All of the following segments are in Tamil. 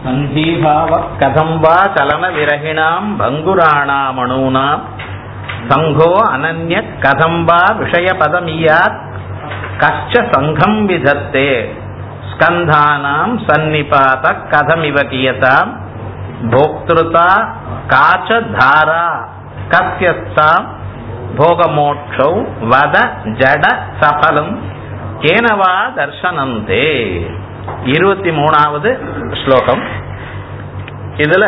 सन्धीभाव कथं वा चलनविरहिणाम् भङ्गुराणामणूनाम् सङ्घो अनन्यः कथं वा विषयपदमीयात् कश्च सङ्घम् विधत्ते स्कन्धानाम् सन्निपातः कथमिव कियताम् भोक्तृता का च धारा कस्यस्ताम् भोगमोक्षौ वद जड सफलम् கேன வா தர்சனந்தே இருபத்தி மூணாவது ஸ்லோகம் இதுல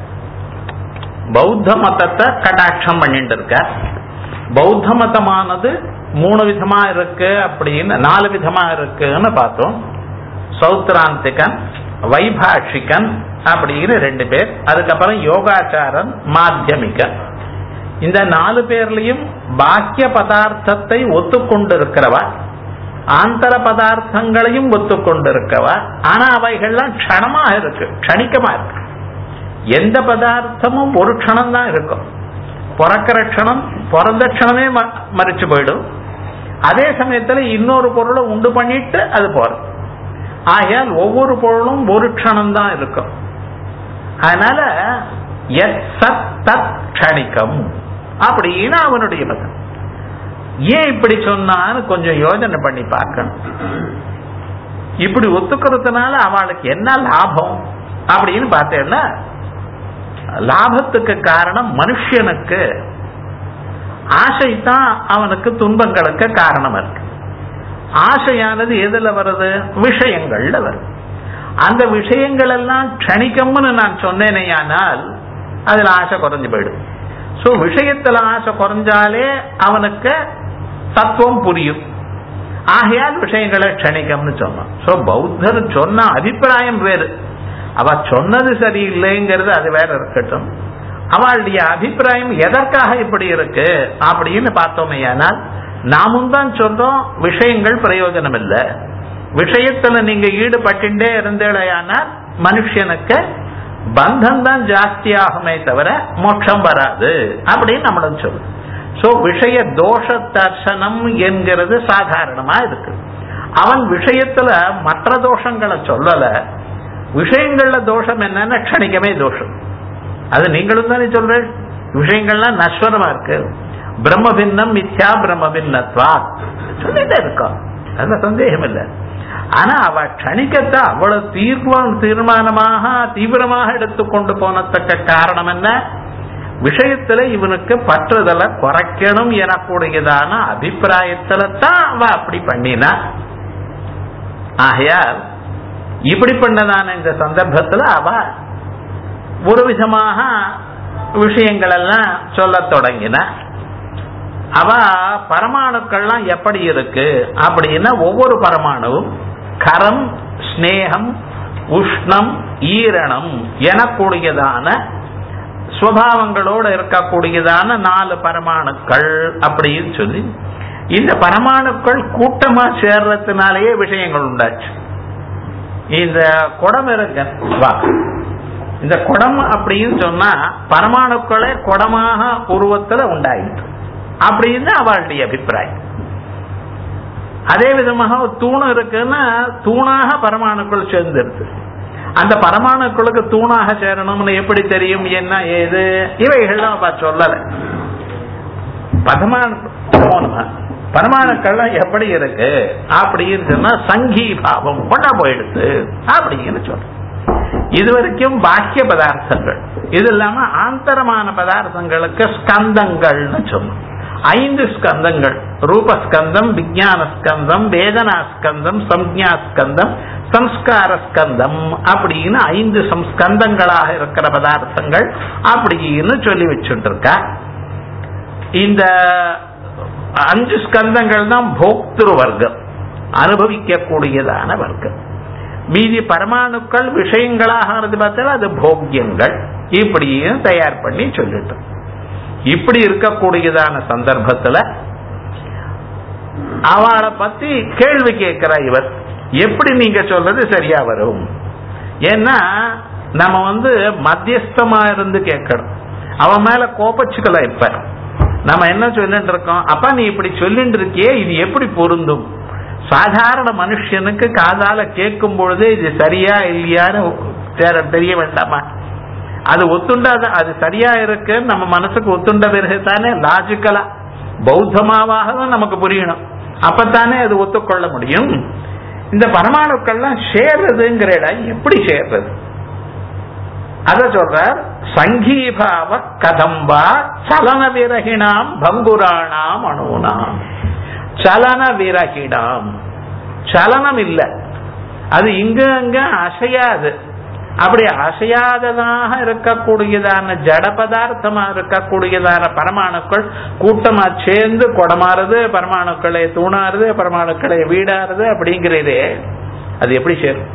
பௌத்த மதத்தை கட்டாட்சம் பண்ணிட்டு இருக்க பௌத்த மதமானது மூணு விதமா இருக்கு அப்படின்னு நாலு விதமா இருக்குன்னு பார்த்தோம் சௌத்ராந்திகன் வைபாஷிகன் அப்படின்னு ரெண்டு பேர் அதுக்கப்புறம் யோகாச்சாரன் மாத்தியமிகன் இந்த நாலு பேர்லயும் பாக்கிய பதார்த்தத்தை ஒத்துக்கொண்டிருக்கிறவா ஆந்தர பதார்த்தங்களையும் ஒத்துக்கொண்டிருக்கவா ஆனா அவைகள்லாம் க்ஷணமா இருக்கு க்ஷணிக்கமா இருக்கு எந்த பதார்த்தமும் ஒரு க்ஷணம் தான் இருக்கும் பிறக்கிற க்ஷணம் பிறந்த க்ஷணமே மறிச்சு போயிடும் அதே சமயத்துல இன்னொரு பொருளை உண்டு பண்ணிட்டு அது போறது ஆகையால் ஒவ்வொரு பொருளும் ஒரு க்ஷணம் தான் இருக்கும் அதனால எத் சத் தத் க்ஷணிக்கம் அப்படின்னு அவனுடைய மதம் ஏன் இப்படி சொன்னான்னு கொஞ்சம் யோஜனை பண்ணி பார்க்கணும் இப்படி ஒத்துக்கிறதுனால அவளுக்கு என்ன லாபம் அப்படின்னு பார்த்தேன்னா லாபத்துக்கு காரணம் மனுஷனுக்கு ஆசை தான் அவனுக்கு துன்பங்களுக்கு காரணம் இருக்கு ஆசையானது எதுல வருது விஷயங்கள்ல வருது அந்த விஷயங்கள் எல்லாம் க்ஷணிக்கம்னு நான் சொன்னேனேயானால் அதுல ஆசை குறைஞ்சு போயிடும் சோ விஷயத்துல ஆசை குறைஞ்சாலே அவனுக்கு தத்துவம் புரியும் ஆகையால் விஷயங்களை க்ஷணிக்கம்னு சொன்னான் சோ பௌத்தர் சொன்ன அபிப்பிராயம் வேறு அவ சொன்னது சரியில்லைங்கிறது அது வேற இருக்கட்டும் அவளுடைய அபிப்பிராயம் எதற்காக இப்படி இருக்கு அப்படின்னு பார்த்தோமே ஆனால் நாமும் தான் சொல்றோம் விஷயங்கள் பிரயோஜனம் இல்லை விஷயத்துல நீங்க ஈடுபட்டுட்டே இருந்தேடையானால் மனுஷனுக்கு பந்தம் தான் ஜாஸ்தி ஆகுமே தவிர மோட்சம் வராது அப்படின்னு நம்மளும் சொல்லுவோம் சோ விஷய தோஷ தர்சனம் என்கிறது சாதாரணமா இருக்கு அவன் விஷயத்துல மற்ற தோஷங்களை சொல்லல விஷயங்கள்ல தோஷம் என்னன்னா க்ஷணிக்கமே தோஷம் அது நீங்களும் தானே சொல்ற விஷயங்கள்லாம் நஸ்வரமா இருக்கு பிரம்ம பின்னம் மித்யா பிரம்ம பின்னத்வா சொல்லிட்டே இருக்கோம் அதுல சந்தேகம் இல்லை ஆனா அவ க்ஷணிக்கத்தை அவ்வளவு தீர்மான் தீர்மானமாக தீவிரமாக எடுத்துக்கொண்டு போனத்தக்க காரணம் என்ன விஷயத்துல இவனுக்கு பற்றுதலை குறைக்கணும் எனக்கூடியதான அபிப்பிராயத்துல தான் அவ அப்படி பண்ணினா ஆகையால் இப்படி பண்ணதான இந்த சந்தர்ப்பத்துல அவ ஒரு விதமாக விஷயங்கள் எல்லாம் சொல்ல தொடங்கின அவ பரமாணுக்கள்லாம் எப்படி இருக்கு அப்படின்னா ஒவ்வொரு பரமாணுவும் கரம் ஸ்னேகம் உஷ்ணம் ஈரணம் எனக்கூடியதான சுவாவங்களோடு இருக்கக்கூடியதான நாலு பரமாணுக்கள் அப்படின்னு சொல்லி இந்த பரமாணுக்கள் கூட்டமா சேர்றதுனாலேயே விஷயங்கள் உண்டாச்சு இந்த குடம் இருக்க வா இந்த குடம் அப்படின்னு சொன்னா பரமாணுக்களே குடமாக உருவத்துல உண்டாயிட்டு அப்படின்னு அவளுடைய அபிப்பிராயம் அதே விதமாக தூணு இருக்குன்னா தூணாக பரமாணுக்கள் சேர்ந்துருது அந்த பரமாணுக்களுக்கு தூணாக சேரணும்னு எப்படி தெரியும் என்ன ஏது இவைகள்லாம் அவ சொல்லல பரமாணு பரமாணுக்கள்லாம் எப்படி இருக்கு அப்படின்னு சொன்னா சங்கீபாவம் கொண்டா போயிடுது அப்படின்னு சொல்ற இது வரைக்கும் பாக்கிய பதார்த்தங்கள் இது இல்லாம ஆந்தரமான பதார்த்தங்களுக்கு ஸ்கந்தங்கள்னு சொன்னோம் ஐந்து ஸ்கந்தங்கள் ரூபஸ்கந்தம் விஜயான ஸ்கந்தம் வேதனா ஸ்கந்தம் சம்ஞா ஸ்கந்தம் சம்ஸ்கார ஸ்கந்தம் அப்படின்னு ஐந்து சம்ஸ்கந்தங்களாக இருக்கிற பதார்த்தங்கள் அப்படின்னு சொல்லி வச்சுட்டு இருக்கா இந்த அஞ்சு ஸ்கந்தங்கள் தான் போக்திரு வர்க்கம் அனுபவிக்கக்கூடியதான வர்க்கம் மீதி பரமாணுக்கள் விஷயங்களாக பார்த்தாலும் அது போக்கியங்கள் இப்படியும் தயார் பண்ணி சொல்லிட்டோம் இப்படி இருக்கக்கூடியதான சந்தர்ப்பத்துல அவளை பத்தி கேள்வி கேட்கிற இவர் எப்படி நீங்க சொல்றது சரியா வரும் ஏன்னா நம்ம வந்து மத்தியஸ்தமா இருந்து கேட்கணும் அவன் மேல கோபச்சுக்கல இப்ப நம்ம என்ன சொல்லிட்டு இருக்கோம் அப்பா நீ இப்படி சொல்லிட்டு இருக்கியே இது எப்படி பொருந்தும் சாதாரண மனுஷனுக்கு காதால கேட்கும் பொழுதே இது சரியா இல்லையான்னு சேர தெரிய வேண்டாமா அது ஒத்துண்டாத அது சரியா இருக்குன்னு நம்ம மனசுக்கு ஒத்துண்ட பிறகு தானே லாஜிக்கலா பௌத்தமாவாக தான் நமக்கு புரியணும் அப்பத்தானே அது ஒத்துக்கொள்ள முடியும் இந்த பரமாணுக்கள்லாம் சேர்றதுங்கிற இடம் எப்படி சேர்றது அத சொல்றார் சங்கீபாவ கதம்பா சலன விரகிணாம் பங்குராணாம் அணுனாம் சலன விரகிணாம் சலனம் இல்ல அது இங்க அங்க அசையாது அப்படி அசையாததாக இருக்கக்கூடியதான ஜட பதார்த்தமா இருக்கக்கூடியதான பரமாணுக்கள் கூட்டமா சேர்ந்து கொடமாறுது பரமாணுக்களை தூணாறுது பரமாணுக்களை வீடாறுது அப்படிங்கிறதே அது எப்படி சேரும்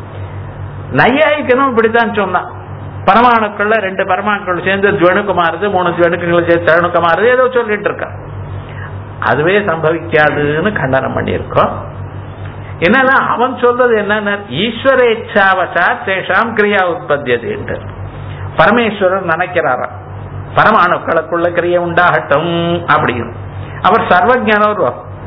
நையாயிக்கணும் இப்படித்தான் சொன்னான் பரமாணுக்கள்ல ரெண்டு பரமாணுக்கள் சேர்ந்து ஜுவனுக்கு மாறுது மூணு ஜுவனுக்குகள் சேர்த்து தழுணுக்கு மாறுது ஏதோ சொல்லிட்டு இருக்கான் அதுவே சம்பவிக்காதுன்னு கண்டனம் பண்ணியிருக்கோம் என்னன்னா அவன் சொல்றது என்னன்னா ஈஸ்வரேச்சாவசா சேஷாம் கிரியா உற்பத்தியது என்று பரமேஸ்வரர் நினைக்கிறாராம் பரமாணுக்களுக்குள்ள கிரியை உண்டாகட்டும் அப்படின்னு அவர் சர்வஜர்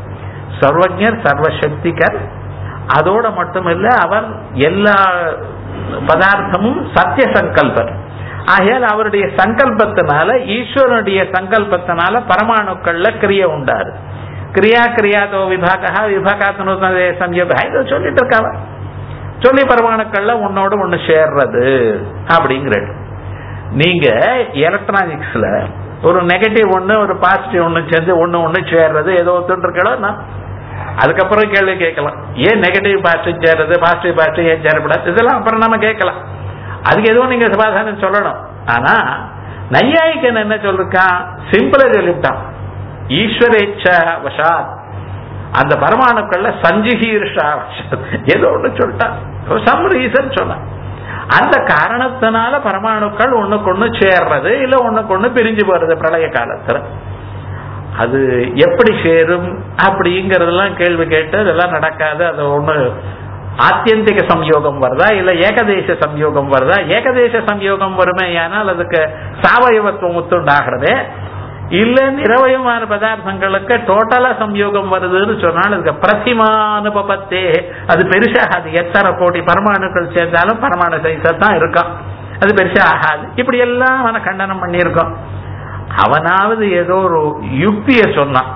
சர்வஜர் சர்வசக்திகர் அதோட மட்டுமில்ல அவர் எல்லா பதார்த்தமும் சத்திய சங்கல்பர் ஆகையால் அவருடைய சங்கல்பத்தினால ஈஸ்வரனுடைய சங்கல்பத்தினால பரமாணுக்கள்ல கிரியை உண்டாரு கிரியா கிரியாதோ விபாகா விபாகாத்தனு சம்யோக இதை சொல்லிட்டு இருக்காவ சொல்லி பரமாணுக்கள்ல உன்னோட ஒண்ணு சேர்றது அப்படிங்கிற நீங்க எலக்ட்ரானிக்ஸ்ல ஒரு நெகட்டிவ் ஒண்ணு ஒரு பாசிட்டிவ் ஒண்ணு சேர்ந்து ஒண்ணு ஒண்ணு சேர்றது ஏதோ ஒத்துட்டு இருக்கணும் அதுக்கப்புறம் கேள்வி கேட்கலாம் ஏன் நெகட்டிவ் பாசிட்டிவ் சேர்றது பாசிட்டிவ் பாசிட்டிவ் ஏன் சேரப்படாது இதெல்லாம் அப்புறம் நம்ம கேட்கலாம் அதுக்கு எதுவும் நீங்க சமாதானம் சொல்லணும் ஆனா நையாயிக்கன் என்ன சொல்லிருக்கான் சிம்பிளா சொல்லிவிட்டான் ஈஸ்வரேச்சா வசாத் அந்த பரமாணுக்கள்ல சஞ்சிகீர்ஷா ஏதோ ஒண்ணு சொல்லிட்டான் சம் ரீசன் சொன்னான் அந்த காரணத்தினால பரமாணுக்கள் ஒண்ணுக்கு ஒண்ணு சேர்றது இல்ல ஒண்ணுக்கு ஒண்ணு பிரிஞ்சு போறது பிரளய காலத்துல அது எப்படி சேரும் அப்படிங்கறதெல்லாம் கேள்வி கேட்டு அதெல்லாம் நடக்காது அது ஒண்ணு ஆத்தியந்திக சம்யோகம் வருதா இல்ல ஏகதேச சம்யோகம் வருதா ஏகதேச சம்யோகம் வருமே ஆனால் அதுக்கு சாவயவத்துவம் ஒத்துண்டாகிறதே இல்ல நிறவயமான பதார்த்தங்களுக்கு டோட்டலா சம்யோகம் வருதுன்னு சொன்னால் அதுக்கு பிரதிமானுபத்தே அது பெருசாகாது எத்தனை கோடி பரமாணுக்கள் சேர்ந்தாலும் பரமாணு சைஸா தான் இருக்கும் அது பெருசா ஆகாது இப்படி எல்லாம் அவனை கண்டனம் பண்ணியிருக்கோம் அவனாவது ஏதோ ஒரு யுக்திய சொன்னான்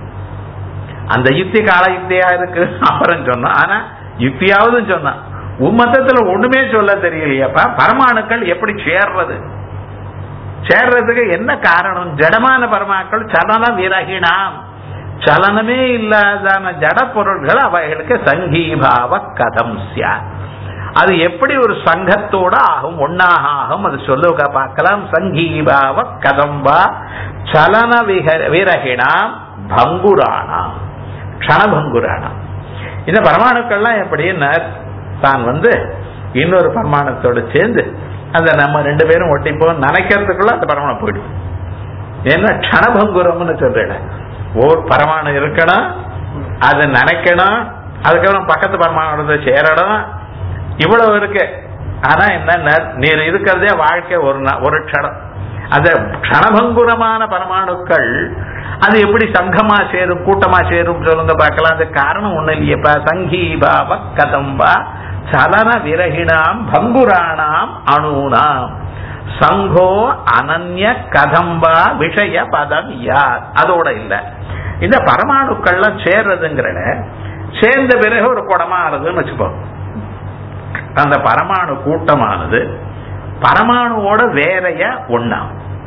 அந்த யுக்தி கால யுக்தியா இருக்கு அப்புறம் சொன்னான் ஆனா யுக்தியாவது சொன்னான் உம்மத்தத்துல ஒண்ணுமே சொல்ல தெரியலையாப்பா பரமாணுக்கள் எப்படி சேர்றது சேர்றதுக்கு என்ன காரணம் ஜடமான பரமாக்கள் சலன விரகினாம் சலனமே இல்லாதான ஜட பொருள்கள் அவைகளுக்கு சங்கீபாவ கதம் சியார் அது எப்படி ஒரு சங்கத்தோட ஆகும் ஒன்னாக ஆகும் அது சொல்லுக பார்க்கலாம் சங்கீபாவ கதம்பா சலன விரகினாம் பங்குரானாம் க்ஷணபங்குரானாம் இந்த பரமாணுக்கள்லாம் எப்படின்னா தான் வந்து இன்னொரு பரமாணத்தோட சேர்ந்து அந்த நம்ம ரெண்டு பேரும் ஒட்டிப்போம் நினைக்கிறதுக்குள்ள அந்த பரமாணம் போயிடும் ஏன்னா க்ஷணபங்குரம்னு சொல்றேன் ஓர் பரமாணு இருக்கணும் அதை நினைக்கணும் அதுக்கப்புறம் பக்கத்து பரமாணத்தை சேரணும் இவ்வளவு இருக்கு ஆனா என்ன நீர் இருக்கிறதே வாழ்க்கை ஒரு ஒரு க்ஷணம் அந்த க்ஷணபங்குரமான பரமாணுக்கள் அது எப்படி சங்கமா சேரும் கூட்டமா சேரும் சொல்லுங்க பார்க்கலாம் அது காரணம் ஒண்ணு இல்லையப்பா சங்கீபாவ கதம்பா சலன விரகிணாம் பங்குராணாம் அணூனாம் சங்கோ அனன்ய கதம்பா விஷய பதம் யார் அதோட இல்ல இந்த பரமாணுக்கள்லாம் சேர்றதுங்கிற சேர்ந்த பிறகு ஒரு குடமாறுதுன்னு வச்சுப்போம் அந்த பரமாணு கூட்டமானது பரமாணுவோட வேறைய ஒண்ணா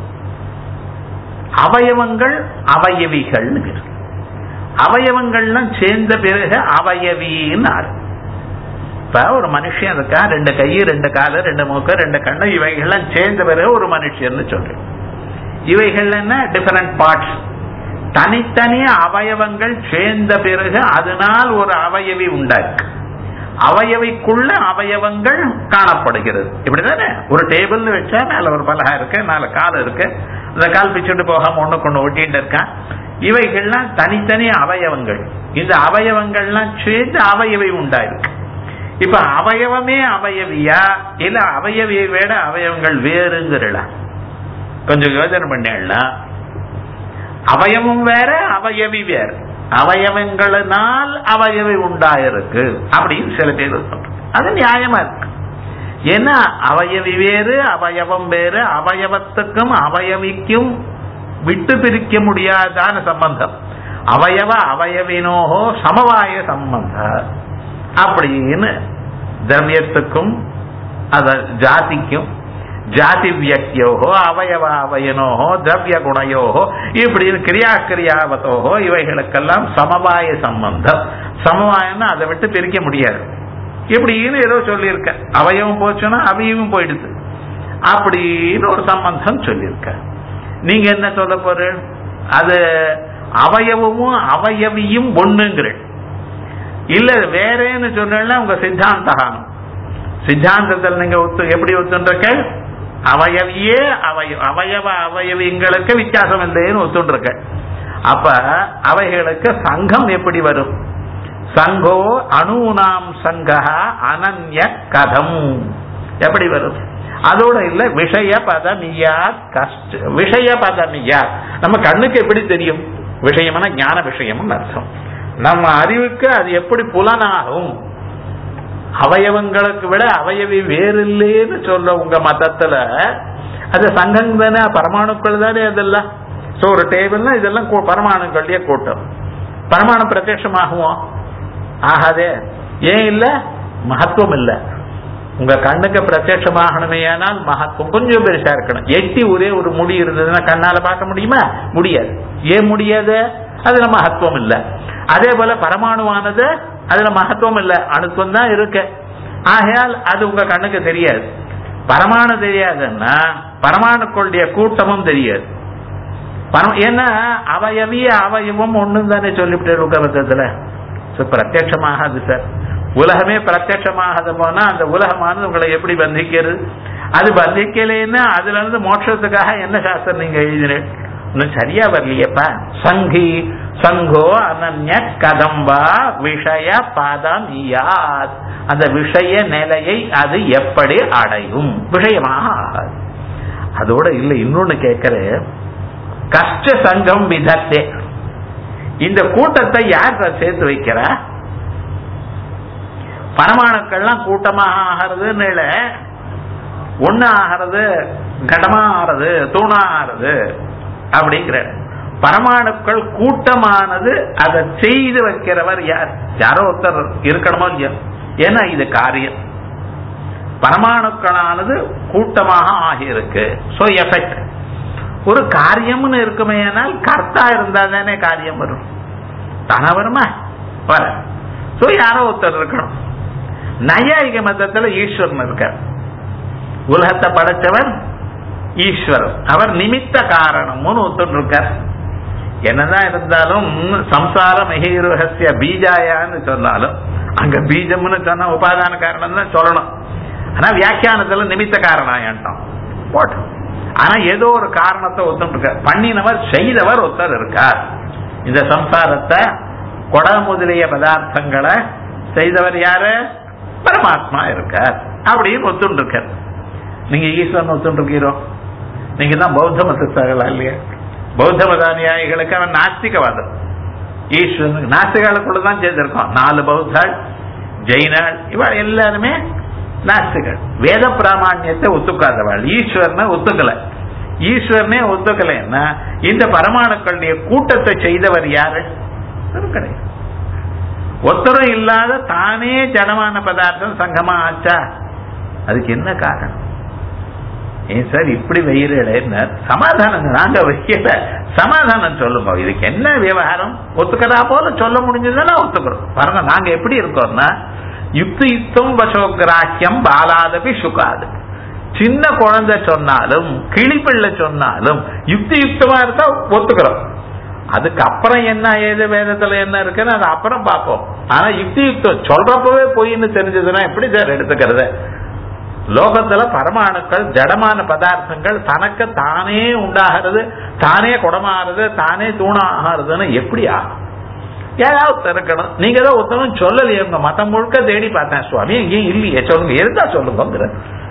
அவயவங்கள் அவயவிகள் அவயவங்கள்லாம் சேர்ந்த பிறகு அவயவின்னு ஆறு இப்ப ஒரு மனுஷன் இருக்கா ரெண்டு கை ரெண்டு காலு ரெண்டு மூக்கு ரெண்டு கண்ணு இவைகள்லாம் சேர்ந்த பிறகு ஒரு மனுஷன் சொல்றேன் இவைகள் என்ன டிஃபரெண்ட் பார்ட்ஸ் தனித்தனி அவயவங்கள் சேர்ந்த பிறகு அதனால் ஒரு அவயவி உண்டாயிருக்கு அவயவைக்குள்ள அவயவங்கள் காணப்படுகிறது இப்படிதானே ஒரு டேபிள் வச்சா மேல ஒரு பலகா இருக்கு நாலு கால் இருக்கு அந்த கால் பிச்சுட்டு போகாம ஒண்ணு கொண்டு ஒட்டிட்டு இருக்கான் இவைகள்லாம் தனித்தனி அவயவங்கள் இந்த அவயவங்கள்லாம் சேர்ந்து அவயவை உண்டாயிருக்கு இப்ப அவயவமே அவயவியா இல்ல அவயவியை விட அவயவங்கள் வேறுங்கிறா கொஞ்சம் யோசனை பண்ணா அவயவம் வேற அவயவி வேற அவயவங்களினால் அவயவை உண்டாயிருக்கு அப்படின்னு சில பேர் சொல்றாங்க அது நியாயமா இருக்கு ஏன்னா அவயவி வேறு அவயவம் வேறு அவயவத்துக்கும் அவயவிக்கும் விட்டு பிரிக்க முடியாதான சம்பந்தம் அவயவ அவயவினோகோ சமவாய சம்பந்த அப்படின்னு திரவியத்துக்கும் அத ஜாதிக்கும் ஜாதி வியக்தியோகோ அவயவ அவயனோகோ திரவிய குணையோகோ இப்படின்னு கிரியா கிரியாவத்தோகோ இவைகளுக்கெல்லாம் சமவாய சம்பந்தம் சமவாயம்னா அதை விட்டு பிரிக்க முடியாது இப்படின்னு ஏதோ சொல்லியிருக்க அவயவம் போச்சுன்னா அவயவும் போயிடுது அப்படின்னு ஒரு சம்பந்தம் சொல்லியிருக்க நீங்க என்ன சொல்ல போற அது அவயவமும் அவயவியும் ஒண்ணுங்கிற இல்ல வேறேன்னு சொன்னா உங்க சித்தாந்தம் சித்தாந்தத்தில் நீங்க ஒத்து எப்படி ஒத்துருக்க அவயவியே அவய அவயவ அவயவிங்களுக்கு வித்தியாசம் இல்லைன்னு ஒத்துருக்க அப்ப அவைகளுக்கு சங்கம் எப்படி வரும் சங்கோ அணூனாம் சங்கா அனன்ய கதம் எப்படி வரும் அதோட இல்ல விஷய பதமியா கஷ்ட விஷய பதமியா நம்ம கண்ணுக்கு எப்படி தெரியும் விஷயம்னா ஞான விஷயம்னு அர்த்தம் நம்ம அறிவுக்கு அது எப்படி புலனாகும் அவயவங்களுக்கு விட அவயவி வேறு இல்லைன்னு சொல்ற உங்க மதத்துல அது சங்கம் தானே பரமாணுக்கள் தானே அதெல்லாம் சோ ஒரு டேபிள்னா இதெல்லாம் கூ- பரமாணுக்களுடைய கூட்டம் பரமாணு பிரத்யட்சமாகுவோம் ஆகாதே ஏன் இல்ல மகத்துவம் இல்ல உங்க கண்ணுக்கு பிரத்யட்சமாகணுமே ஆனால் மகத்துவம் கொஞ்சம் பெருசா இருக்கணும் எட்டி ஒரே ஒரு முடி இருந்ததுன்னா கண்ணால பார்க்க முடியுமா முடியாது ஏன் முடியாது அதுல மகத்துவம் இல்ல அதே போல பரமாணுவானது அதுல மகத்துவம் இல்ல அணுத்துவம் தான் இருக்கு ஆகையால் அது உங்க கண்ணுக்கு தெரியாது பரமாணு தெரியாதுன்னா பரமாணுக்களுடைய கூட்டமும் தெரியாது பரம் ஏன்னா அவயவிய அவயவம் ஒண்ணும் தானே சொல்லிவிட்டு உலகத்துல பிரத்யட்சமாகாது சார் உலகமே பிரத்யட்சமாகாத போனா அந்த உலகமானது உங்களை எப்படி பந்திக்கிறது அது பந்திக்கலைன்னா அதுல இருந்து மோட்சத்துக்காக என்ன சாஸ்திரம் நீங்க எழுதினேன் இன்னும் சரியா வரலையேப்பா சங்கி சங்கோ அனன்ய கதம்பா விஷய பதம் யாத் அந்த விஷய நிலையை அது எப்படி அடையும் விஷயமாக ஆகாது அதோட இல்ல இன்னொன்னு கேட்கிறேன் கஷ்ட சங்கம் விதத்தே இந்த கூட்டத்தை யார் சேர்த்து வைக்கிறா பரமாணுக்கள்லாம் கூட்டமாக ஆகிறது இல்ல ஒண்ணு ஆகிறது கடமா ஆறது தூணா ஆறது அப்படிங்கிற பரமாணுக்கள் கூட்டமானது அதை செய்து வைக்கிறவர் யார் யாரோ ஒருத்தர் இருக்கணுமோ இல்லையோ ஏன்னா இது காரியம் பரமாணுக்களானது கூட்டமாக ஆகியிருக்கு சோ எஃபெக்ட் ஒரு காரியம்னு இருக்குமே ஆனால் கர்த்தா இருந்தா தானே காரியம் வரும் தானா வருமா வர சோ யாரோ ஒருத்தர் இருக்கணும் நையாயிக மதத்துல ஈஸ்வரன் இருக்கார் உலகத்தை படைச்சவர் ஈஸ்வரன் அவர் நிமித்த காரணம்னு ஒருத்தர் இருக்கார் என்னதான் இருந்தாலும் சம்சார மகிரகசிய பீஜாயான்னு சொன்னாலும் அங்க பீஜம்னு சொன்னா உபாதான காரணம் தான் சொல்லணும் ஆனா வியாக்கியானத்துல நிமித்த காரணம் போட்டோம் ஆனா ஏதோ ஒரு காரணத்தை ஒருத்தர் இருக்கார் பண்ணினவர் செய்தவர் ஒருத்தர் இருக்கார் இந்த சம்சாரத்தை கொட முதலிய பதார்த்தங்களை செய்தவர் யாரு பரமாத்மா இருக்கார் அப்படின்னு ஒத்துண்டு இருக்கார் நீங்க ஈஸ்வரன் ஒத்துண்டு இருக்கீரோ நீங்க தான் பௌத்த மதத்தார்களா இல்லையா பௌத்த மதானியாயிகளுக்கு அவன் நாஸ்திகவாதம் ஈஸ்வரன் நாஸ்திகளுக்குள்ளதான் சேர்ந்திருக்கோம் நாலு பௌத்தாள் ஜெயினாள் இவள் எல்லாருமே நாஸ்திகள் வேத பிராமணியத்தை ஒத்துக்காதவள் ஈஸ்வரனை ஒத்துக்கல ஈஸ்வரனே ஒத்துக்கலைன்னா இந்த பரமாணுக்களுடைய கூட்டத்தை செய்தவர் யாரு கிடையாது ஒத்தரும் இல்லாத தானே ஜடமான பதார்த்தம் சங்கமா ஆச்சா அதுக்கு என்ன காரணம் ஏன் சார் இப்படி வெயில சமாதானம் நாங்க வைக்கல சமாதானம் சொல்லுங்க இதுக்கு என்ன விவகாரம் ஒத்துக்கிறா போல சொல்ல முடிஞ்சதுன்னா ஒத்துக்கிறோம் பாருங்க நாங்க எப்படி இருக்கோம்னா யுக்தி யுக்தம் வசோகிராக்கியம் பாலாதபி சுகாது சின்ன குழந்தை சொன்னாலும் கிளிப்பிள்ளை சொன்னாலும் யுக்தி யுக்தமா இருந்தா ஒத்துக்கிறோம் அதுக்கு அப்புறம் என்ன ஏது வேதத்துல என்ன இருக்குன்னு அது அப்புறம் பார்ப்போம் ஆனா யுக்தி யுக்தம் சொல்றப்பவே பொய்ன்னு தெரிஞ்சதுன்னா எப்படி சார் எடுத்துக்கிறது லோகத்துல பரமாணுக்கள் ஜடமான பதார்த்தங்கள் தனக்கு தானே உண்டாகிறது தானே குடமாகிறது தானே தூணாகிறதுன்னு எப்படி ஆகும் ஏதாவது இருக்கணும் நீங்க ஏதோ ஒருத்தரும் சொல்லலையே உங்க மதம் முழுக்க தேடி பார்த்தேன் சுவாமி எங்கேயும் இல்லையே சொல்லுங்க இருந்தா சொல்லுங்க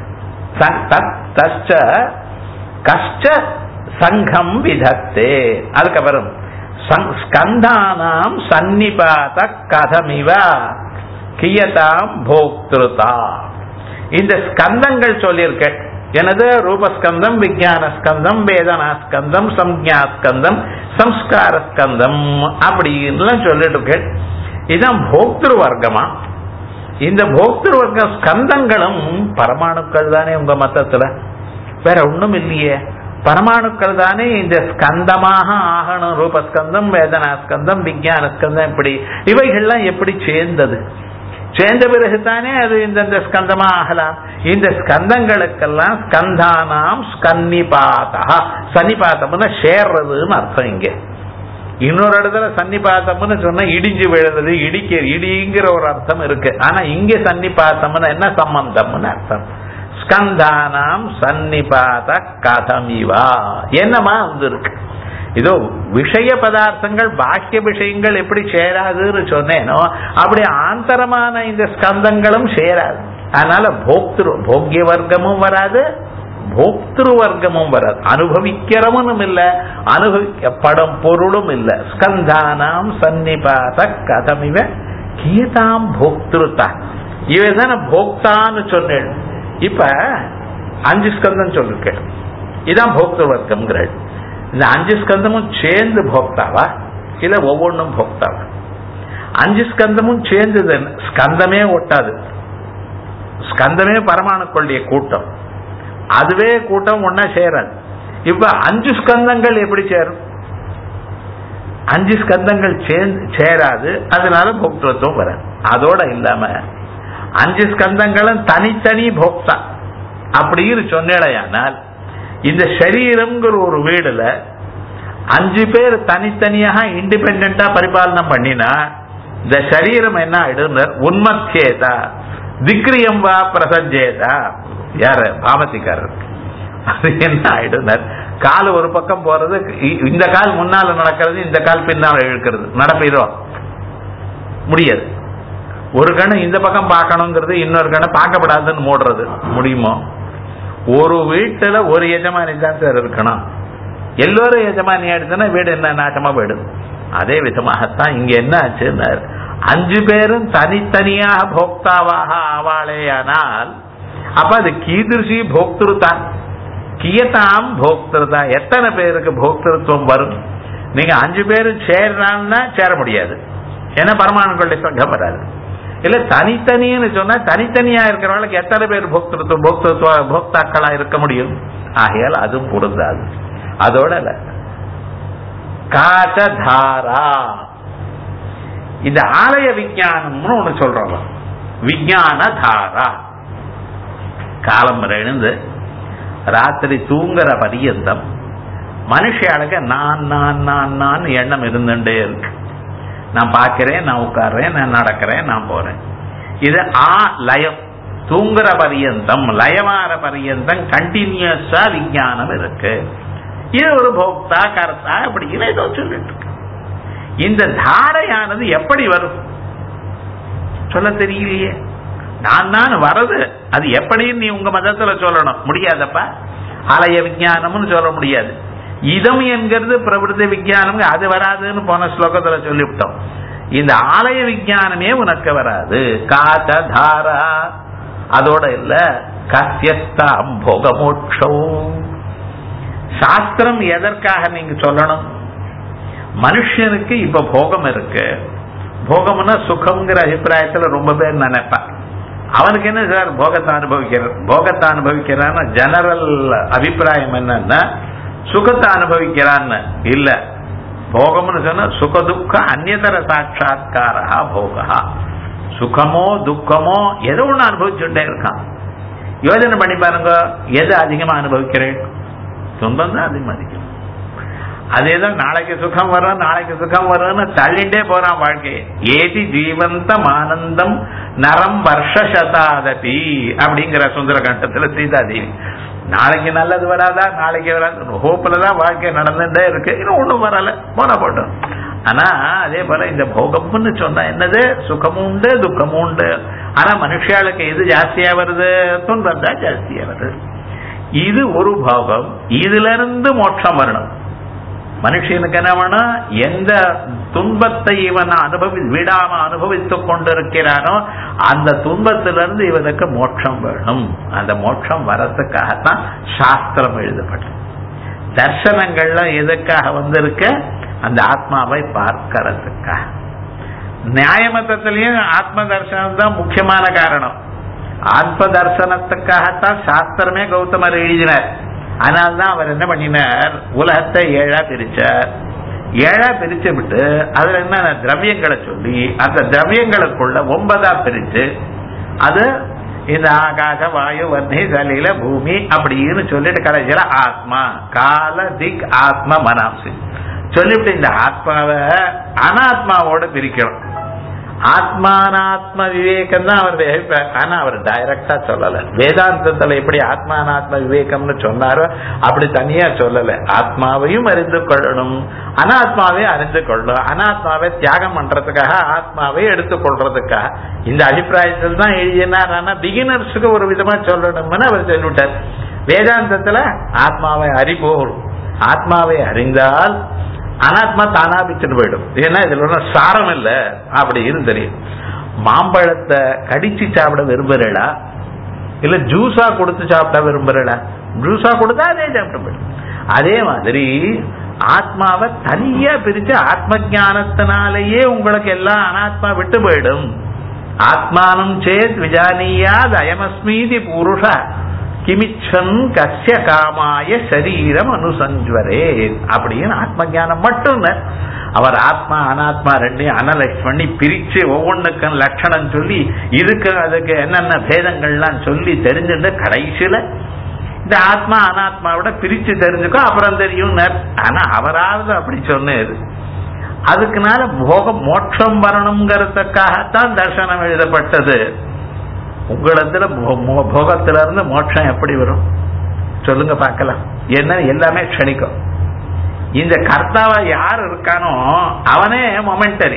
தச்ச கஷ்ட சங்கம் விதத்தே அதுக்கப்புறம் ஸ்கந்தானாம் சன்னிபாத கதமிவ கியதாம் போக்திருதா இந்த ஸ்கந்தங்கள் சொல்லியிருக்கேன் எனது ரூபஸ்கந்தம் விஜயான ஸ்கந்தம் வேதனா ஸ்கந்தம் சம்ஞா ஸ்கந்தம் சம்ஸ்கார ஸ்கந்தம் அப்படின்னு சொல்லிட்டு இருக்கேன் இதுதான் போக்திரு வர்க்கமா இந்த போக்திரு வர்க்க ஸ்கந்தங்களும் பரமாணுக்கள் தானே உங்க மத்தத்துல வேற ஒண்ணும் இல்லையே பரமாணுக்கள் தானே இந்த ஸ்கந்தமாக ஆகணும் ரூபஸ்கந்தம் வேதனா ஸ்கந்தம் விஜயான ஸ்கந்தம் இப்படி இவைகள்லாம் எப்படி சேர்ந்தது சேர்ந்த பிறகுதானே அது இந்த ஸ்கந்தமா ஆகலாம் இந்த ஸ்கந்தங்களுக்கெல்லாம் ஸ்கந்தானாம் ஸ்கன்னிபாதா சன்னிபாத்தம்னா சேர்றதுன்னு அர்த்தம் இங்க இன்னொரு இடத்துல சன்னிபாத்தம்னு சொன்னா இடிஞ்சு விழுறது இடிக்க இடிங்கிற ஒரு அர்த்தம் இருக்கு ஆனா இங்க சன்னிபாத்தம்னா என்ன சம்பந்தம்னு அர்த்தம் ஸ்கந்தானாம் சன்னிபாத கதமிவா என்னமா வந்து இருக்கு இதோ விஷய பதார்த்தங்கள் பாக்கிய விஷயங்கள் எப்படி சேராதுன்னு சொன்னேனோ அப்படி ஆந்தரமான இந்த ஸ்கந்தங்களும் சேராது அதனால போக்திரு போக்கிய வர்க்கமும் வராது போக்திரு வர்க்கமும் வராது அனுபவிக்கிறவனும் இல்ல அனுபவிக்கப்படும் பொருளும் இல்ல ஸ்கந்தானாம் சன்னிபாத கதமிவ கீதாம் போக்திருத்தா இவதான போக்தான்னு சொன்னேன் இப்ப அஞ்சு ஸ்கந்தம் சொல்லிருக்கேன் இதான் போக்திரு வர்க்கம்ங்கிறாள் இந்த அஞ்சு ஸ்கந்தமும் சேர்ந்து போக்தாவா இல்ல ஒவ்வொன்றும் போக்தாவா அஞ்சு ஸ்கந்தமும் சேர்ந்தது ஸ்கந்தமே ஒட்டாது ஸ்கந்தமே பரமாணுக்களுடைய கூட்டம் அதுவே கூட்டம் ஒன்னா சேராது இப்ப அஞ்சு ஸ்கந்தங்கள் எப்படி சேரும் அஞ்சு ஸ்கந்தங்கள் சேராது அதனால போக்திருத்துவம் வராது அதோட இல்லாம அஞ்சு ஸ்கந்தங்களும் தனித்தனி போக்தா அப்படின்னு சொன்னேடையானால் இந்த சரீரம்ங்கிற ஒரு வீடுல அஞ்சு பேர் தனித்தனியாக இண்டிபெண்டா பரிபாலனை பண்ணினா இந்த சரீரம் என்ன ஆயிடும் உன்மத்தேதா திக்ரியம் வா பிரசஞ்சேதா யாரு பாமத்திக்காரர் அது என்ன ஆயிடும் கால் ஒரு பக்கம் போறது இந்த கால் முன்னால நடக்கிறது இந்த கால் பின்னால இழுக்கிறது நடப்பிதோ முடியாது ஒரு கணம் இந்த பக்கம் பார்க்கணுங்கிறது இன்னொரு கணம் பார்க்கப்படாதுன்னு மூடுறது முடியுமோ ஒரு வீட்டுல ஒரு எஜமானி தான் சார் இருக்கணும் எல்லோரும் எஜமானி ஆயிடுச்சுன்னா வீடு என்ன நாட்டமா போயிடும் அதே விதமாகத்தான் இங்க என்ன ஆச்சுன்னார் அஞ்சு பேரும் தனித்தனியாக போக்தாவாக ஆவாளேயானால் அப்ப அது கீதிருஷி போக்திருத்தா கியதாம் போக்திருத்தா எத்தனை பேருக்கு போக்திருத்துவம் வரும் நீங்க அஞ்சு பேரும் சேர்றான்னா சேர முடியாது ஏன்னா பரமாணுக்களுடைய சங்கம் வராது இல்ல தனித்தனின்னு சொன்னா தனித்தனியா இருக்கிறவங்களுக்கு எத்தனை பேர் போக்திருத்துவம் போக்திருத்துவ போக்தாக்களா இருக்க முடியும் ஆகையால் அதுவும் பொருந்தாது அதோட காச்சதாரா இந்த ஆலய விஞ்ஞானம்னு ஒண்ணு சொல்றோம் விஞ்ஞான தாரா காலம் எழுந்து ராத்திரி தூங்குற பரியந்தம் மனுஷாளுக்கு நான் நான் நான் நான் எண்ணம் இருந்துட்டே இருக்கு நான் பார்க்கிறேன் நான் உட்கார்றேன் நான் நடக்கிறேன் நான் போறேன் இது ஆ லயம் தூங்குற பரியந்தம் லயமாற பரியந்தம் கண்டினியூஸா விஞ்ஞானம் இருக்கு இது ஒரு போக்தா கர்த்தா அப்படின்னு ஏதோ சொல்லிட்டு இருக்கு இந்த தாரையானது எப்படி வரும் சொல்ல தெரியலையே நான் நான் வரது அது எப்படின்னு நீ உங்க மதத்துல சொல்லணும் முடியாதப்பா ஆலய விஞ்ஞானம்னு சொல்ல முடியாது இதம் என்கிறது பிரபுத்த விஞ்ஞானம் அது வராதுன்னு போன ஸ்லோகத்துல சொல்லிவிட்டோம் இந்த ஆலய விஞ்ஞானமே உனக்கு வராது காத்த தாரா அதோட இல்ல கத்தியஸ்தாம் போகமோட்சம் சாஸ்திரம் எதற்காக நீங்க சொல்லணும் மனுஷனுக்கு இப்ப போகம் இருக்கு போகம்னா சுகம்ங்கிற அபிப்பிராயத்துல ரொம்ப பேர் நினைப்பான் அவனுக்கு என்ன சார் போகத்தை அனுபவிக்கிறார் போகத்தை அனுபவிக்கிறான்னு ஜெனரல் அபிப்பிராயம் என்னன்னா சுகத்தை அனுபவிக்கிறான்னு இல்ல போகம்னு சொன்னா சுக துக்க அந்நியதர சாட்சா்காரா போகா சுகமோ துக்கமோ எதோ ஒண்ணு அனுபவிச்சுட்டே இருக்கான் யோஜனை பண்ணி பாருங்க எது அதிகமா அனுபவிக்கிறேன் துன்பம் தான் அதிகமா அதிகம் அதேதான் நாளைக்கு சுகம் வரும் நாளைக்கு சுகம் வரும்னு தள்ளிண்டே போறான் வாழ்க்கையை ஏதி ஜீவந்தம் ஆனந்தம் நரம் வருஷ சதாதபி அப்படிங்கிற சுந்தர கண்டத்துல சீதாதேவி நாளைக்கு நல்லது வராதா நாளைக்கு வராது ஹோப்ல தான் வாழ்க்கை நடந்துட்டே இருக்கு இன்னும் ஒண்ணும் வரல போன போட்டோம் ஆனா அதே போல இந்த போகம்னு சொன்னா என்னது சுகமும் உண்டு துக்கமும் உண்டு ஆனா மனுஷாளுக்கு எது ஜாஸ்தியா வருது துன்பம் தான் ஜாஸ்தியா வருது இது ஒரு போகம் இதுல இருந்து மோட்சம் வரணும் மனுஷனுக்கு என்ன வேணும் எந்த துன்பத்தை இவன் அனுபவி விடாம அனுபவித்துக் கொண்டிருக்கிறானோ அந்த துன்பத்திலிருந்து இவனுக்கு மோட்சம் வேணும் அந்த மோட்சம் வரத்துக்காகத்தான் சாஸ்திரம் எழுதப்பட்டது தர்சனங்கள்லாம் எதுக்காக வந்திருக்கு அந்த ஆத்மாவை பார்க்கறதுக்காக நியாயமத்தத்திலையும் ஆத்ம தர்சனம் தான் முக்கியமான காரணம் ஆத்ம தர்சனத்துக்காகத்தான் சாஸ்திரமே கௌதமர் எழுதினார் அதனால்தான் அவர் என்ன பண்ணினார் உலகத்தை ஏழா பிரிச்சார் ஏழா பிரிச்சு விட்டு அதுல என்ன திரவியங்களை சொல்லி அந்த திரவியங்களுக்குள்ள ஒன்பதா பிரிச்சு அது இந்த ஆகாச வாயு வர்ணி சலில பூமி அப்படின்னு சொல்லிட்டு கடைசியில ஆத்மா கால திக் ஆத்ம மனாம்சி சொல்லிவிட்டு இந்த ஆத்மாவை அனாத்மாவோட பிரிக்கணும் ஆத்மானாத்ம விவேகம் தான் அவர் விவேகிப்பார். ஆனா அவர் டைரக்டா சொல்லல வேதாந்தத்துல எப்படி ஆத்மானாத்ம விவேகம்னு சொன்னாரோ அப்படி தனியா சொல்லல ஆத்மாவையும் அறிந்து கொள்ளணும் அனாத்மாவை அறிந்து கொள்ளணும் அனாத்மாவை தியாகம் பண்றதுக்காக ஆத்மாவை எடுத்துக் கொள்றதுக்காக இந்த அபிப்பிராயத்தில் தான் எழுதினார் ஆனா பிகினர்ஸுக்கு ஒரு விதமா சொல்லணும்னு அவர் சொல்லிவிட்டார் வேதாந்தத்துல ஆத்மாவை அறிவோர் ஆத்மாவை அறிந்தால் அனாத்மா தானா பிச்சுட்டு போயிடும் ஏன்னா இதுல ஒன்றும் சாரம் இல்ல அப்படின்னு தெரியும் மாம்பழத்தை கடிச்சு சாப்பிட விரும்புறா இல்ல ஜூஸா கொடுத்து சாப்பிட விரும்புறா ஜூஸா கொடுத்தா அதே சாப்பிட்டு போயிடும் அதே மாதிரி ஆத்மாவை தனியா பிரிச்சு ஆத்ம ஞானத்தினாலேயே உங்களுக்கு எல்லாம் அனாத்மா விட்டு போயிடும் ஆத்மானம் சேத் விஜானியாத் அயமஸ்மீதி புருஷ கிமிச்சன் கஸ்ய காமாய சரீரம் அனுசஞ்சுவரே அப்படின்னு ஆத்ம ஞானம் மட்டும் அவர் ஆத்மா அனாத்மா ரெண்டையும் அனலைஸ் பண்ணி பிரிச்சு ஒவ்வொன்றுக்கும் லட்சணம் சொல்லி இதுக்கு அதுக்கு என்னென்ன பேதங்கள்லாம் சொல்லி தெரிஞ்சுட்டு கடைசியில இந்த ஆத்மா அனாத்மாவோட பிரிச்சு தெரிஞ்சுக்கோ அப்புறம் தெரியும் ஆனா அவராவது அப்படி சொன்னாரு அதுக்குனால போக மோட்சம் வரணுங்கிறதுக்காகத்தான் தர்சனம் எழுதப்பட்டது உங்களிடத்துல போகத்துல இருந்து மோட்சம் எப்படி வரும் சொல்லுங்க பார்க்கலாம் என்ன எல்லாமே க்ஷணிக்கும் இந்த கர்த்தாவா யார் இருக்கானோ அவனே மொமெண்டரி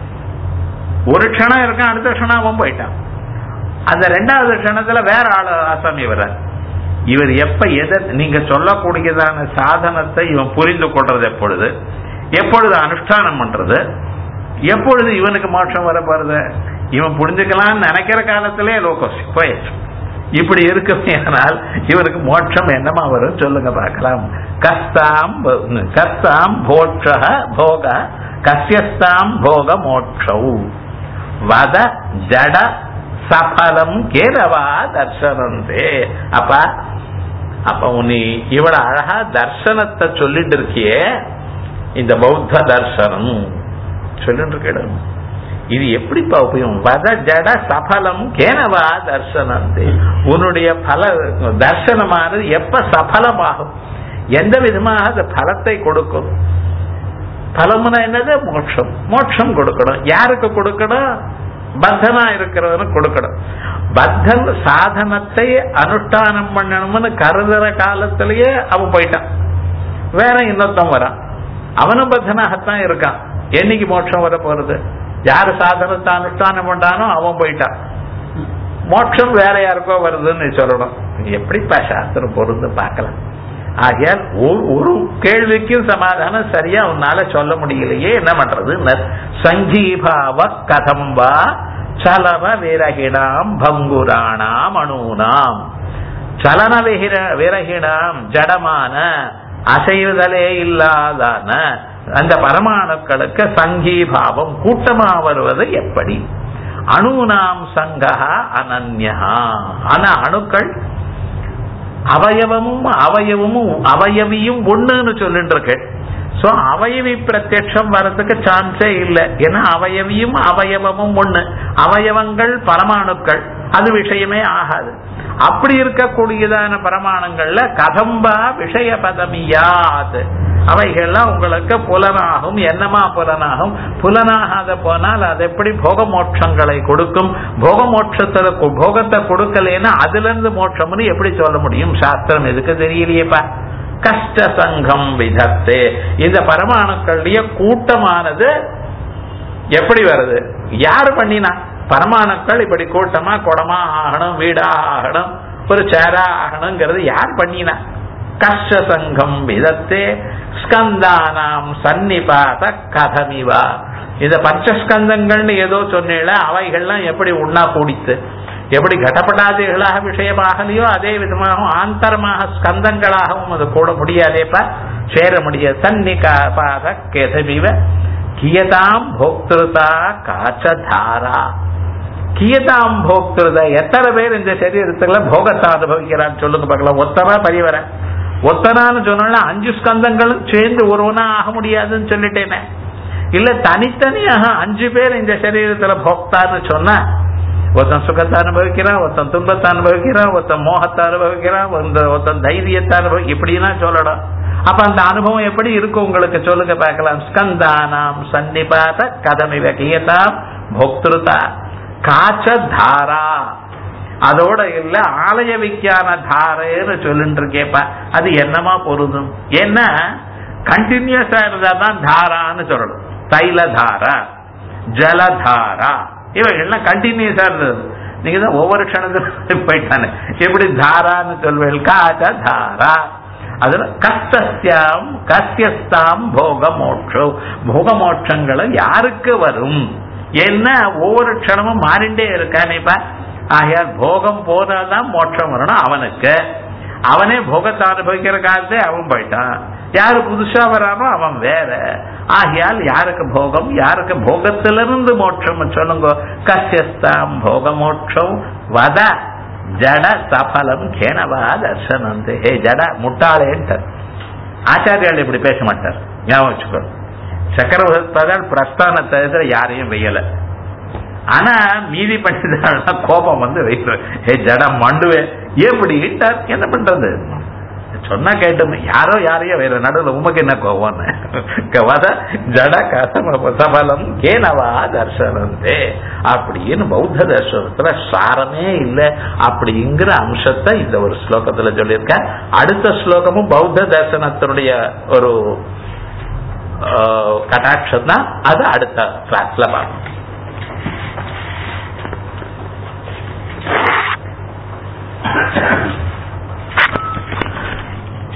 ஒரு க்ஷணம் இருக்கான் அடுத்த க்ஷணம் அவன் போயிட்டான் அந்த ரெண்டாவது க்ஷணத்துல வேற ஆளு ஆசாமி வர இவர் எப்ப எதை நீங்க சொல்லக்கூடியதான சாதனத்தை இவன் புரிந்து கொள்றது எப்பொழுது எப்பொழுது அனுஷ்டானம் பண்றது எப்பொழுது இவனுக்கு மோட்சம் வர போறது இவன் புரிஞ்சுக்கலாம்னு நினைக்கிற காலத்திலே லோகோஸ் போயிடுச்சு இப்படி இருக்குமே ஆனால் இவருக்கு மோட்சம் என்னமா வரும் சொல்லுங்க பார்க்கலாம் கஸ்தாம் கஸ்தாம் போட்ச போக கசியஸ்தாம் போக மோட்சௌ வத ஜட சபலம் கேரவா தர்சனந்தே அப்ப அப்ப நீ இவ்வளவு அழகா தர்சனத்தை சொல்லிட்டு இருக்கியே இந்த பௌத்த தர்சனம் சொல்லிட்டு இருக்கணும் இது எப்படிப்பா உபயோகம் வத ஜட சபலம் கேனவா தர்சனந்தே உன்னுடைய பல தர்சனமானது எப்ப சபலமாகும் எந்த விதமாக அது பலத்தை கொடுக்கும் பலமுனா என்னது மோட்சம் மோட்சம் கொடுக்கணும் யாருக்கு கொடுக்கணும் பத்தனா இருக்கிறவனுக்கு கொடுக்கணும் பத்தன் சாதனத்தை அனுஷ்டானம் பண்ணணும்னு கருதுற காலத்திலேயே அவன் போயிட்டான் வேற இன்னொருத்தன் வரான் அவனும் பத்தனாகத்தான் இருக்கான் என்னைக்கு மோட்சம் வர போறது யாரு சாதனத்தை அனுஷ்டானம் பண்ணானோ அவன் போயிட்டான் மோட்சம் வேற யாருக்கோ வருதுன்னு சொல்லணும் எப்படிப்பா சாஸ்திரம் பொருந்து பார்க்கலாம் ஆகையால் ஒரு கேள்விக்கும் சமாதானம் சரியா உன்னால சொல்ல முடியலையே என்ன பண்றது சங்கீபாவ கதம் வா சலன விரகிணாம் பங்குராணாம் அணூனாம் சலன விகிர விரகிணாம் ஜடமான அசைவுதலே இல்லாதான அந்த பரமாணுக்களுக்கு சங்கீபாவம் கூட்டமா வருவது எப்படி அணுனாம் சங்கா அனன்யா ஆனா அணுக்கள் அவயவமும் அவயவமும் அவயவியும் ஒண்ணுன்னு சொல்லிட்டு இருக்கு சோ அவயவி பிரத்யட்சம் வர்றதுக்கு சான்ஸே இல்லை ஏன்னா அவயவியும் அவயவமும் ஒண்ணு அவயவங்கள் பரமாணுக்கள் அது விஷயமே ஆகாது அப்படி இருக்கக்கூடியதான பரமாணங்கள்ல கதம்பா விஷய பதமியாது அவைகள்லாம் உங்களுக்கு புலனாகும் என்னமா புலனாகும் புலனாகாத போனால் அது எப்படி போக மோட்சங்களை கொடுக்கும் போக மோட்சத்துல போகத்தை கொடுக்கலன்னா அதுல இருந்து மோட்சம்னு எப்படி சொல்ல முடியும் சாஸ்திரம் எதுக்கு தெரியலையேப்பா கஷ்ட சங்கம் விதத்தே இந்த பரமாணுக்களுடைய கூட்டமானது எப்படி வருது யாரு பண்ணினா பரமாணுக்கள் இப்படி கூட்டமா குடமா ஆகணும் வீடா ஆகணும் ஒரு சேரா ஆகணுங்கிறது யார் பண்ணினா கஷ்ட சங்கம் விதத்தே ஸ்கந்தானாம் சன்னிபாத கதமிவா இந்த பஞ்சஸ்கந்தங்கள்னு ஏதோ சொன்னேல அவைகள்லாம் எப்படி உண்ணா கூடித்து எப்படி கடப்படாதிகளாக விஷயமாகலையோ அதே விதமாக ஆந்தரமாக ஸ்கந்தங்களாகவும் அது கூட முடியாதேப்பா சேர முடியாது சன்னிகாபாத கெதமிவ கியதாம் போக்திருதா காச்சதாரா கியதாம் போக்திருதா எத்தனை பேர் இந்த சரீரத்துல போகத்தை அனுபவிக்கிறான்னு சொல்லுங்க பார்க்கலாம் ஒத்தனா பரிவர ஒத்தனான்னு சொன்னா அஞ்சு ஸ்கந்தங்களும் சேர்ந்து ஒருவனா ஆக முடியாதுன்னு சொல்லிட்டேனே இல்ல தனித்தனியாக அஞ்சு பேர் இந்த சரீரத்துல போக்தான்னு சொன்னா ஒருத்தன் சுகத்தை அனுபவிக்கிறான் ஒருத்தன் துன்பத்தை அனுபவிக்கிறான் ஒருத்தன் மோகத்தை அனுபவிக்கிறான் ஒருத்தன் ஒருத்தன் தைரியத்தை அனுபவி இப்படின்னா சொல்லலாம் அப்ப அந்த அனுபவம் எப்படி இருக்கும் உங்களுக்கு சொல்லுங்க பார்க்கலாம் ஸ்கந்தானாம் சன்னிபாத கதமிவ கியதாம் போக்திருதா காச்ச தாரா அதோட இல்ல ஆலய விஞ்ஞான தாரைன்னு சொல்லிட்டு இருக்கேப்பா அது என்னமா பொருந்தும் ஏன்னா கண்டினியூஸா இருந்தா தான் தாரான்னு சொல்லணும் தைலதாரா ஜலதாரா இவைகள்லாம் கண்டினியூஸா இருந்தது நீங்க தான் ஒவ்வொரு க்ஷணத்துக்கும் போயிட்டானே எப்படி தாரான்னு சொல்வேன் காச்ச தாரா அதுல கஸ்தஸ்யாம் கஸ்யஸ்தாம் போக மோட்சம் போக மோட்சங்களை யாருக்கு வரும் என்ன ஒவ்வொரு க்ஷணமும் மாறிண்டே இருக்கானேப்பா ஆகையால் போகம் போனாதான் மோட்சம் வரணும் அவனுக்கு அவனே போகத்தை அனுபவிக்கிற காலத்தே அவன் போயிட்டான் யாரு புதுசா வரானோ அவன் வேற ஆகையால் யாருக்கு போகம் யாருக்கு போகத்திலிருந்து மோட்சம் சொல்லுங்க கசியஸ்தாம் போக மோட்சம் வத ஜட சபலம் கேனவா தர்சனம் ஹே ஜட முட்டாளேன்ட்டார் ஆச்சாரியால் இப்படி பேச மாட்டார் ஞாபகம் வச்சுக்கோ சக்கரவர்த்தால் பிரஸ்தானத்தை எதிர யாரையும் வெய்யல ஆனா மீதி பண்ணிதான் கோபம் வந்து வைக்கிறேன் ஹே ஜட மண்டுவே எப்படி என்ன பண்றது சொன்னா கேட்டுமே யாரோ யாரையோ வேற நடுவில் உமக்கு என்ன கோவம்னு வத ஜட கசம சபலம் கேனவா தர்சனந்தே அப்படின்னு பௌத்த தர்சனத்துல சாரமே இல்லை அப்படிங்கிற அம்சத்தை இந்த ஒரு ஸ்லோகத்துல சொல்லியிருக்க அடுத்த ஸ்லோகமும் பௌத்த தர்சனத்தினுடைய ஒரு கட்டாட்சம் தான் அது அடுத்த கிளாஸ்ல பார்க்கணும்